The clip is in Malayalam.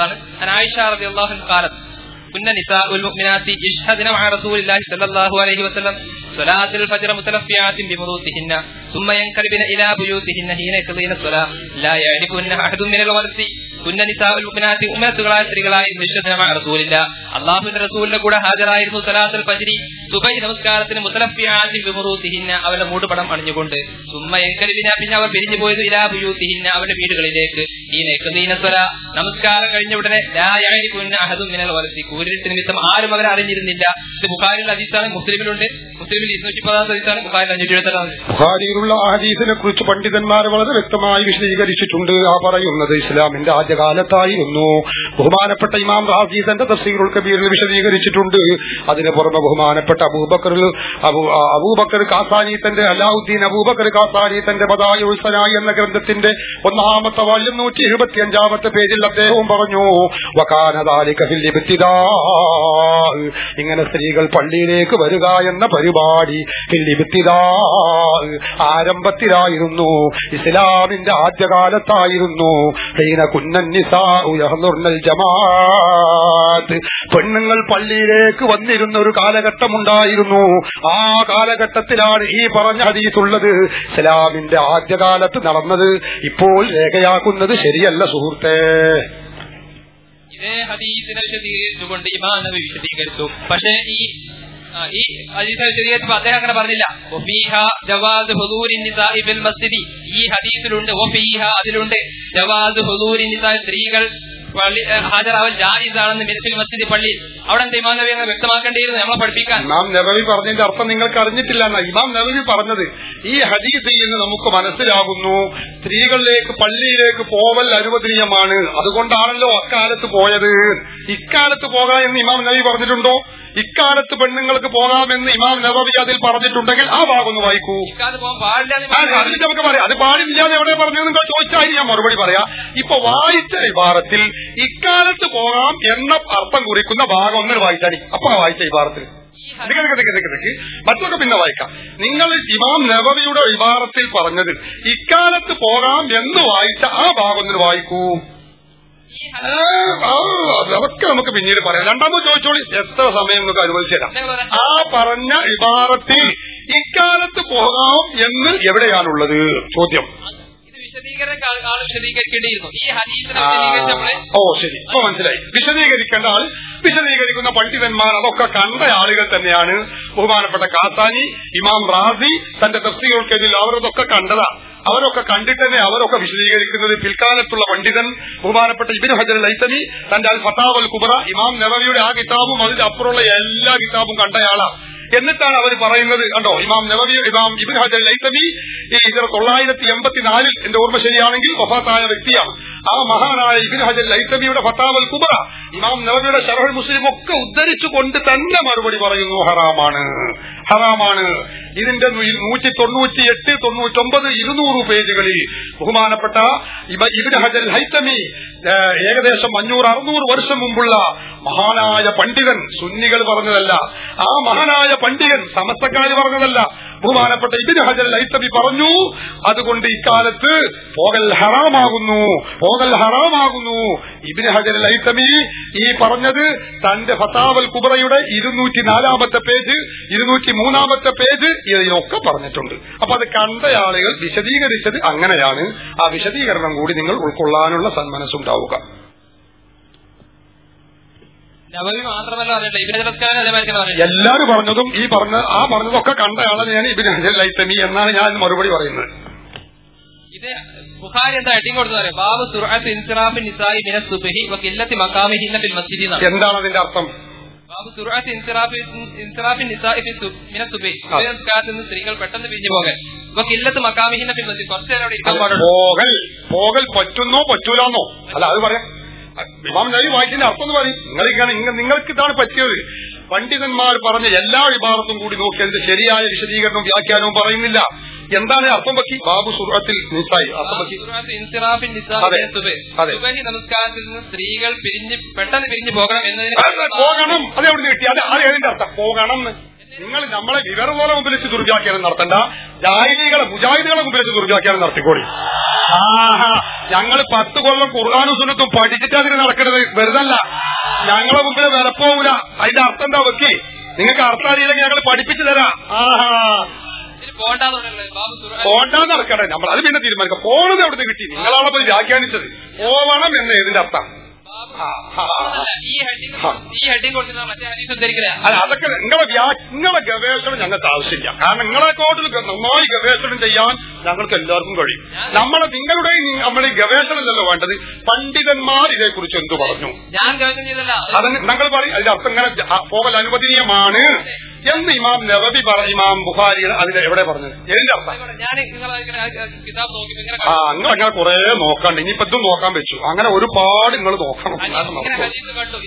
വന്നതാണ് ആയിഷ റളിയല്ലാഹു അൻഹ قالت كن نساء المؤمنات يشهدن مع رسول الله صلى الله عليه وسلم صلاة الفجر متلفعات بمروطهن ثم ينقلبن إلى بيوتهن حين يقضين الصلاة لا يعرفهن أحد من الورث كن نساء المؤمنات ഉമ്മത്തുകളായ സ്ത്രീകളായിരുന്നു വിശ്വസനമായ റസൂലില്ല അള്ളാഹുവിന്റെ റസൂലിന്റെ കൂടെ ഹാജരായിരുന്നു സലാത്തുൽ ഫജ്രി സുബൈ നമസ്കാരത്തിന് മുത്തലഫിയാത്തി വിമുറൂത്തിഹിന്ന അവരുടെ മൂടുപടം അണിഞ്ഞുകൊണ്ട് സുമ്മ എങ്കലിവിന പിന്നെ അവർ പിരിഞ്ഞു പോയത് ഇലാ ബുയൂത്തിഹിന്ന അവരുടെ വീടുകളിലേക്ക് ഈ നെക്കദീനസ്വര നമസ്കാരം കഴിഞ്ഞ ഉടനെ ലായായിരിക്കുന്ന അഹദും മിനൽ വലത്തി കൂരിട്ട് നിമിത്തം ആരും അവരെ അറിഞ്ഞിരുന്നില്ല ഇത് ബുഖാരിൽ അതീസാണ് മുസ്ലിമിലുണ്ട് മുസ്ലിമിൽ ഇരുന്നൂറ്റി പതാമത്തെ അതീസാണ് ബുഖാരിൽ അഞ്ഞൂറ്റി എഴുപത്തി ബുഹാരിയിലുള്ള ആ ഹദീസിനെ കുറിച്ച് പണ്ഡിതന്മാർ വളരെ വ്യക്തമായി വിശദീകരിച്ചിട്ടുണ്ട് ആ പറയുന്നത് ഇസ്ലാമിന്റെ ആദ്യകാലത്തായിരുന്നു ബഹുമാനപ്പെട്ട ഇമാം റാസി തന്റെ തഫ്സീറുൽ കബീറിൽ വിശദീകരിച്ചിട്ടുണ്ട് അതിന് പുറമെ ബഹുമാനപ്പെട്ട അബൂബക്കർ അബൂ അബൂബക്കർ കാസാനി തന്റെ അലാവുദ്ദീൻ അബൂബക്കർ കാസാനി തന്റെ ബദായി ഉൽസനായി എന്ന ഗ്രന്ഥത്തിന്റെ ഒന്നാമത്തെ വാല്യം നൂറ്റി എഴുപത്തി അഞ്ചാമത്തെ പേജിൽ അദ്ദേഹവും പറഞ്ഞു വക്കാനദാലിക ഫിൽ ഇബ്തിദാ ഇങ്ങനെ സ്ത്രീകൾ പള്ളിയിലേക്ക് വരിക എന്ന പരിപാടി ഫിൽ ഇബ്തിദാ ആരംഭത്തിലായിരുന്നു ഇസ്ലാമിന്റെ ആദ്യകാലത്തായിരുന്നു ഹീന കുന്നൻ നിസാഉ യഹ്ദുർനൽ ജമാഅത്ത് പെണ്ണുങ്ങൾ പള്ളിയിലേക്ക് വന്നിരുന്ന ഒരു കാലഘട്ടമുണ്ടായിരുന്നു ആ കാലഘട്ടത്തിലാണ് ഈ പറഞ്ഞ ഹദീസുള്ളത് ഇസ്ലാമിന്റെ ആദ്യകാലത്ത് നടന്നത് ഇപ്പോൾ രേഖയാക്കുന്നത് ശരിയല്ല സുഹൃത്തേ ഇതേ ഹദീസിനെ വിശദീകരിച്ചുകൊണ്ട് ഇമാം നബി വിശദീകരിച്ചു പക്ഷേ ഈ ആ, ഈ ഹദീസിനെ വിശദീകരിച്ചപ്പോൾ അദ്ദേഹം അങ്ങനെ പറഞ്ഞില്ല വഫീഹ ജവാസ് ഹുദൂരി നിസാഇ ഫിൽ മസ്ജിദി ഈ ഹദീസിലുണ്ട് വഫീഹ അതിലുണ്ട് ജവാസ് ഹുദൂരി നിസാ സ്ത്രീകൾ പള്ളി ഏ, ഹാജരാവൽ ജായിസാണെന്ന് മിനിസിൽ മസ്ജിദി പള്ളി അവിടെ എന്താ ഇമാം നബി അങ്ങനെ വ്യക്തമാക്കേണ്ടിയിരുന്നു നമ്മളെ പഠിപ്പിക്കാൻ ഇമാം നബവി പറഞ്ഞതിന്റെ അർത്ഥം നിങ്ങൾക്ക് അറിഞ്ഞിട്ടില്ല എന്നാ ഇമാം നബവി പറഞ്ഞത് ഈ ഹദീസിൽ നിന്ന് നമുക്ക് മനസ്സിലാകുന്നു സ്ത്രീകളിലേക്ക് പള്ളിയിലേക്ക് പോവൽ അനുവദനീയമാണ് അതുകൊണ്ടാണല്ലോ അക്കാലത്ത് പോയത് ഇക്കാലത്ത് പോകാം എന്ന് ഇമാം നബി പറഞ്ഞിട്ടുണ്ടോ ഇക്കാലത്ത് പെണ്ണുങ്ങൾക്ക് പോകാമെന്ന് ഇമാം നബവി അതിൽ പറഞ്ഞിട്ടുണ്ടെങ്കിൽ ആ ഭാഗം ഒന്ന് വായിക്കൂ ഇക്കാലത്ത് പോകാൻ പാടില്ല എന്ന് ആ, ഇമാം നബി അതിൽ നമുക്ക് പറയാം അത് പാടില്ലാതെ എവിടെ പറഞ്ഞു നിങ്ങൾ ചോദിച്ചാൽ ഞാൻ മറുപടി പറയാം ഇപ്പൊ വായിച്ച വിഭാഗത്തിൽ ഇക്കാലത്ത് പോകാം എന്ന അർത്ഥം കുറിക്കുന്ന ഭാഗം ഒന്നിന് വായിച്ചാൽ അപ്പൊ ആ വായിച്ച വിഭാഗത്തിൽ മറ്റൊക്കെ പിന്നെ വായിക്കാം നിങ്ങൾ ഇമാം നബവിയുടെ വിഭാഗത്തിൽ പറഞ്ഞത് ഇക്കാലത്ത് പോകാം എന്ന് വായിച്ച ആ ഭാഗം ഒന്നിന് വായിക്കൂ ഈ ആ, ആ, അതൊക്കെ നമുക്ക് പിന്നീട് പറയാം രണ്ടാമത് ചോദിച്ചോളി എത്ര സമയം നിങ്ങൾക്ക് അനുവദിച്ചു തരാം ഹദീസ് പറയാം. ആ പറഞ്ഞ വിഭാഗത്തിൽ ഇക്കാലത്ത് പോകാം എന്ന് എവിടെയാണുള്ളത് ചോദ്യം ഇത് വിശദീകരണ ആൾ വിശദീകരിക്കേണ്ടിയിരുന്നു ഈ ഹദീസിനെ ആ, വിശദീകരിച്ചപ്പോഴേ ഓ ശരി ഇപ്പൊ മനസ്സിലായി വിശദീകരിക്കേണ്ട ആൾ വിശദീകരിക്കുന്ന പണ്ഡിതന്മാർ അതൊക്കെ കണ്ട ആളുകൾ തന്നെയാണ് ബഹുമാനപ്പെട്ട കാസാനി ഇമാം റാസി തന്റെ തഫ്സികൾക്കെതിൽ അവരതൊക്കെ കണ്ടതാ അവരൊക്കെ കണ്ടിട്ട് തന്നെ അവരൊക്കെ വിശദീകരിക്കുന്നത് പിൽക്കാലത്തുള്ള പണ്ഡിതൻ ബഹുമാനപ്പെട്ട ഇബിൻ ഹജർ ലൈസമി തന്റെ അൽ ഫത്താവൽ കുബറ ഇമാം നബവിയുടെ ആ കിതാബും അതിന്റെ അപ്പുറമുള്ള എല്ലാ കിതാബും കണ്ടയാളാ എന്നിട്ടാണ് അവർ പറയുന്നത് കണ്ടോ ഇമാം നബവി ഇമാം ഇബിൻ ഹജർ ലൈസമി ഈ ഇതര തൊള്ളായിരത്തി എൺപത്തിനാലിൽ എന്റെ ഓർമ്മ ശരിയാണെങ്കിൽ വഫാത്തായ വ്യക്തിയാണ് ആ മഹാനായ ഇബിൻ ഹജർ ലൈസമിയുടെ ഫത്താവൽ കുബറ ഇമാം നബവിയുടെ ഷറഹുൽ മുസ്ലിം ഒക്കെ ഉദ്ധരിച്ചുകൊണ്ട് തന്നെ മറുപടി പറയുന്നു ഹറാമാണ് ഹറാമാണ് ഇതിന്റെ നൂ- നൂറ്റി തൊണ്ണൂറ്റി എട്ട് തൊണ്ണൂറ്റൊമ്പത് ഇരുന്നൂറ് പേജുകളിൽ ബഹുമാനപ്പെട്ട ഇബ- ഇബ്നു ഹജർ ഹൈത്തമി ഏഹ്, ഏകദേശം അഞ്ഞൂറ് അറുന്നൂറ് വർഷം മുമ്പുള്ള മഹാനായ പണ്ഡിതൻ സുന്നികൾ പറഞ്ഞതല്ല ആ മഹാനായ പണ്ഡിതൻ സമസ്തക്കാര് പറഞ്ഞതല്ല ബഹുമാനപ്പെട്ട ഇബിന് ഹജർ ഹൈത്തമി പറഞ്ഞു അതുകൊണ്ട് ഇക്കാലത്ത് പോകൽ ഹറാമാകുന്നു പോകൽ ഹറാമാകുന്നു ഇബിന് ഹജർ ഹൈത്തമി ഈ പറഞ്ഞത് തന്റെ ഫത്താവൽ കുബറയുടെ ഇരുന്നൂറ്റി നാലാമത്തെ പേജ് ഇരുന്നൂറ്റി മൂന്നാമത്തെ പേജ് ഇതിലൊക്കെ പറഞ്ഞിട്ടുണ്ട് അപ്പൊ അത് കണ്ട ആളുകൾ വിശദീകരിച്ചത് അങ്ങനെയാണ് ആ വിശദീകരണം കൂടി നിങ്ങൾ ഉൾക്കൊള്ളാനുള്ള സന്മനസ്സുണ്ടാവുക നബവി മാത്രമല്ല പറഞ്ഞില്ല ഇബിന് ജലസ്കാരൻ അതേമാതിരി പറഞ്ഞില്ല എല്ലാരും പറഞ്ഞതും ഈ പറഞ്ഞ ആ പറഞ്ഞതൊക്കെ കണ്ട ആളെ ഞാൻ ഇബിന് ഹജർ ഹൈത്തമി എന്നാണ് ഞാൻ മറുപടി പറയുന്നത് ഇത് ബുഖാരി എന്താ ഹെഡിങ് കൊടുത്തു പറയാം ബാബു സുർഅത്ത് ഇൻസിറാഫി നിസായി മിന സുബഹി വ കില്ലത്തി മഖാമിഹിന്ന ഫിൽ മസ്ജിദി എന്നാണ് എന്താണ് അതിന്റെ അർത്ഥം ബാബു സുർഅത്ത് ഇൻസിറാഫി ഇൻസിറാഫി നിസായി ഫി സു- മിന സുബഹി സുബഹിസ്കാരത്തിൽ നിന്ന് സ്ത്രീകൾ പെട്ടെന്ന് പിരിഞ്ഞു പോകാൻ വ കില്ലത്ത് മഖാമിഹിന്ന ഫിൽ മസ്ജിദ് കുറച്ചു നേരം അവിടെ ഇരിക്കാൻ പാടുള്ളൂ പോകൽ പോകൽ പറ്റുന്നോ പറ്റൂലെന്നോ അല്ല അത് പറയാം ഇമാം നബി വായിച്ചതിന്റെ അർത്ഥം എന്ന് പറയും നിങ്ങൾ ഇങ്ങനെ ഇങ്ങ- നിങ്ങൾക്ക് ഇതാണ് പറ്റിയത് പണ്ഡിതന്മാർ പറഞ്ഞ എല്ലാ വിഭാഗത്തും കൂടി നോക്കി അതിന്റെ ശരിയായ വിശദീകരണവും വ്യാഖ്യാനവും പറയുന്നില്ല എന്താണ് അർത്ഥം പറ്റി ബാബു സുഹത്തിൽ നിസായി അർത്ഥം ബാബു പറ്റി സുർഅത്ത് ഇൻസിറാഫി നിസായി അതെ. മിന സുബഹി അതെ. സുബഹി നമസ്കാരത്തിൽ നിന്ന് സ്ത്രീകൾ പിരിഞ്ഞ് പെട്ടെന്ന് പിരിഞ്ഞു പോകണം എന്നതിന് അത് പോകണം അത് എവിടെ കിട്ടി അത് അത് ഏതിന്റെ അർത്ഥം പോകണം എന്ന്. നിങ്ങൾ നമ്മളെ വിവരപോലെ മുമ്പിൽ വെച്ച് ദുർവ്യാഖ്യാനം നടത്തണ്ട ജാഹിദികളെ മുജാഹിദികളെ മുമ്പിൽ വെച്ച് ദുർവ്യാഖ്യാനം നടത്തിക്കോളി ആഹാ ഞങ്ങൾ പത്ത് കൊല്ലം ഖുർആാനും സുന്നത്തും പഠിച്ചിട്ട് അതിന് നടക്കുന്നത് വെറുതല്ല ഞങ്ങളെ മുമ്പിൽ വിലപ്പോവില്ല അതിന്റെ അർത്ഥം എന്താ വെക്കി നിങ്ങൾക്ക് അർത്ഥം അറിയില്ലെങ്കിൽ ഞങ്ങൾ പഠിപ്പിച്ചു തരാം ആഹാ ഇതിന് പോണ്ടാന്ന് പറയുന്നത് ബാബു സുറ- പോണ്ടാന്ന് നടക്കട്ടെ നമ്മൾ അത് പിന്നെ തീരുമാനിക്കാം പോണത് എവിടുന്ന് കിട്ടി നിങ്ങളാണ് പോയി വ്യാഖ്യാനിച്ചത് പോവണം എന്ന് ഏതിന്റെ അർത്ഥം ആ, ആ, ആ. അതല്ല, ഈ ഹെഡിങ് ആ. ഈ ഹെഡിങ് കൊടുത്തിട്ട് മറ്റേ ഹദീസ് ഉദ്ധരിക്കില്ല അല്ല അതൊക്കെ നിങ്ങളെ വ്യാ നിങ്ങളെ ഗവേഷണം ഞങ്ങൾക്ക് ആവശ്യമില്ല കാരണം നിങ്ങളെക്കോട്ടിൽ നന്നായി ഗവേഷണം ചെയ്യാൻ ഞങ്ങൾക്ക് എല്ലാവർക്കും കഴിയും നമ്മളെ നിങ്ങളുടെ നമ്മുടെ ഈ ഗവേഷണമല്ലല്ലോ വേണ്ടത് പണ്ഡിതന്മാർ ഇതേക്കുറിച്ച് എന്തു പറഞ്ഞു ഞാൻ ഗവേഷണം ചെയ്തല്ല അത് നിങ്ങൾ പറയും അതിന്റെ അർത്ഥം ഇങ്ങനെ ജ- പോകൽ അനുവദനീയമാണ് എന്ന് ഇമാം നവബി പറ ഇമാം ബുഹാരി അതിൽ എവിടെ പറഞ്ഞത് ഏതിന്റെ അർത്ഥം ഞാൻ നിങ്ങളെ കിതാബ് നോക്കിയപ്പോ ഇങ്ങനെ ആ നിങ്ങൾ അങ്ങനെ കുറെ നോക്കാണ്ട് ഇനിയിപ്പോ ഇതും നോക്കാൻ വെച്ചു അങ്ങനെ ഒരുപാട് നിങ്ങൾ നോക്കണം ഹദീസ് ഇങ്ങനെ ഹദീസ് കണ്ടു